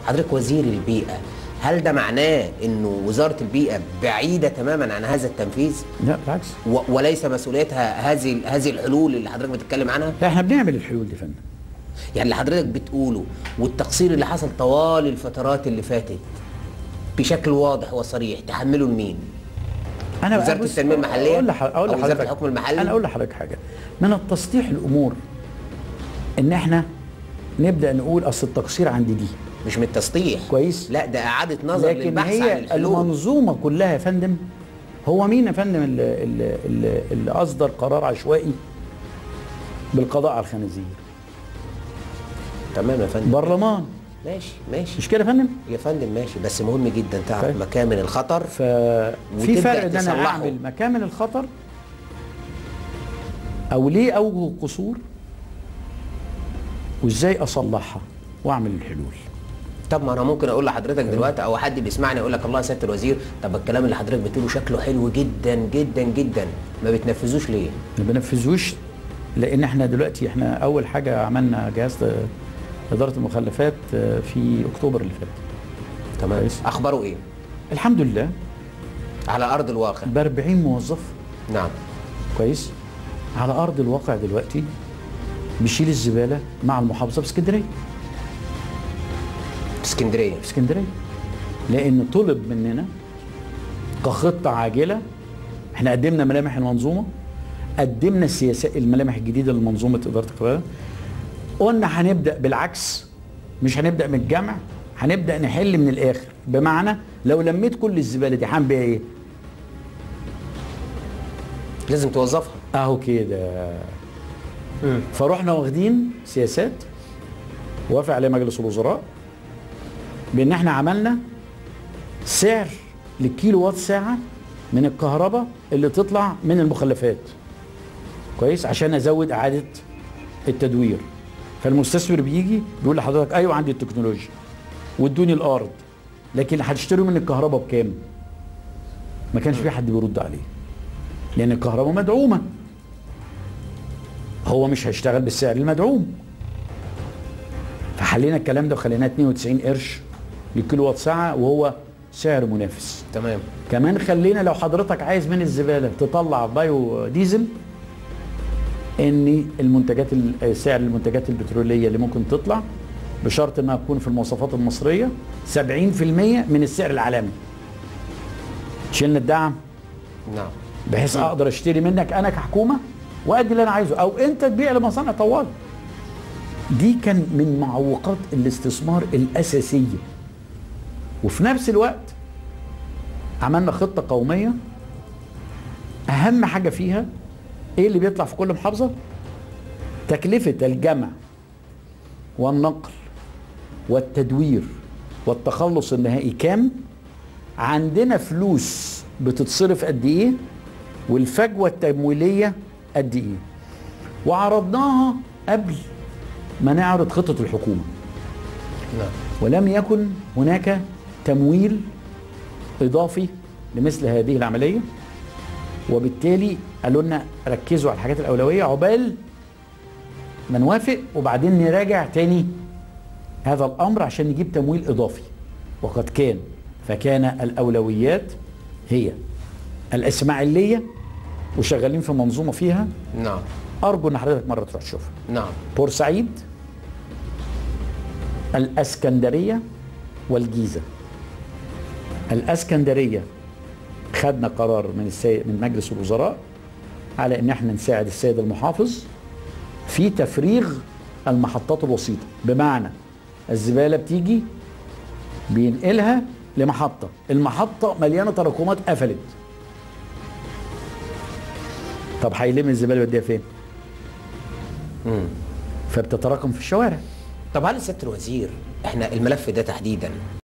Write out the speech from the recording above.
حضرتك وزير البيئه هل ده معناه انه وزاره البيئه بعيده تماما عن هذا التنفيذ لا بالعكس و- وليس مسؤوليتها هذه هذه الحلول اللي حضرتك بتتكلم عنها لا احنا بنعمل الحلول دي يا فندم يعني اللي حضرتك بتقوله والتقصير اللي حصل طوال الفترات اللي فاتت بشكل واضح وصريح تحمله لمين انا وزارة بص- التنمية المحلية اقول لح- اقول أو وزارة لحضرتك- الحكم المحلي؟ انا اقول لحضرتك حاجه من التسطيح الامور ان احنا نبدا نقول اصل التقصير عند دي مش من التسطيح كويس. لا ده اعاده نظر لكن للبحث عن هي الحلول المنظومه كلها يا فندم هو مين يا فندم اللي, اللي, اللي, اللي اصدر قرار عشوائي بالقضاء على الخنازير تمام يا فندم برلمان ماشي ماشي مش كده يا فندم يا فندم ماشي بس مهم جدا تعرف طيب. مكامن الخطر ففي وتبدأ فرق ان انا تصلحه. اعمل مكامن الخطر او ليه اوجه القصور وازاي اصلحها واعمل الحلول طب ما انا ممكن اقول لحضرتك دلوقتي او حد بيسمعني يقول لك الله يا سياده الوزير طب الكلام اللي حضرتك بتقوله شكله حلو جدا جدا جدا ما بتنفذوش ليه؟ ما بنفذوش لان احنا دلوقتي احنا اول حاجه عملنا جهاز اداره المخلفات في اكتوبر اللي فات تمام كويس. اخباره ايه؟ الحمد لله على ارض الواقع ب 40 موظف نعم كويس على ارض الواقع دلوقتي بيشيل الزباله مع المحافظه في اسكندريه في اسكندريه في اسكندريه لان طلب مننا كخطه عاجله احنا قدمنا ملامح المنظومه قدمنا السياسات الملامح الجديده لمنظومه اداره القبائل قلنا هنبدا بالعكس مش هنبدا من الجمع هنبدا نحل من الاخر بمعنى لو لميت كل الزباله دي هعمل بيها ايه؟ لازم توظفها اهو كده فروحنا واخدين سياسات وافق عليها مجلس الوزراء بان احنا عملنا سعر للكيلو وات ساعه من الكهرباء اللي تطلع من المخلفات كويس عشان ازود اعاده التدوير فالمستثمر بيجي بيقول لحضرتك ايوه عندي التكنولوجيا وادوني الارض لكن هتشتروا من الكهرباء بكام؟ ما كانش في حد بيرد عليه لان الكهرباء مدعومه هو مش هيشتغل بالسعر المدعوم فحلينا الكلام ده وخليناه 92 قرش للكيلو وات ساعه وهو سعر منافس تمام كمان خلينا لو حضرتك عايز من الزباله تطلع بايو ديزل ان المنتجات ال- سعر المنتجات البتروليه اللي ممكن تطلع بشرط انها تكون في المواصفات المصريه 70% من السعر العالمي شلنا الدعم نعم بحيث اقدر اشتري منك انا كحكومه وادي اللي انا عايزه او انت تبيع لمصانع طوال دي كان من معوقات الاستثمار الاساسيه وفي نفس الوقت عملنا خطه قوميه اهم حاجه فيها ايه اللي بيطلع في كل محافظه تكلفه الجمع والنقل والتدوير والتخلص النهائي كام عندنا فلوس بتتصرف قد ايه والفجوه التمويليه قد ايه وعرضناها قبل ما نعرض خطه الحكومه نعم ولم يكن هناك تمويل اضافي لمثل هذه العمليه وبالتالي قالوا لنا ركزوا على الحاجات الاولويه عقبال ما نوافق وبعدين نراجع تاني هذا الامر عشان نجيب تمويل اضافي وقد كان فكان الاولويات هي الاسماعيليه وشغالين في منظومه فيها نعم ارجو ان حضرتك مره تروح تشوفها نعم بورسعيد الاسكندريه والجيزه الاسكندريه خدنا قرار من السيد من مجلس الوزراء على ان احنا نساعد السيد المحافظ في تفريغ المحطات الوسيطه بمعنى الزباله بتيجي بينقلها لمحطه المحطه مليانه تراكمات قفلت طب هيلم الزباله يوديها فين مم. فبتتراكم في الشوارع طب هل سياده الوزير احنا الملف ده تحديدا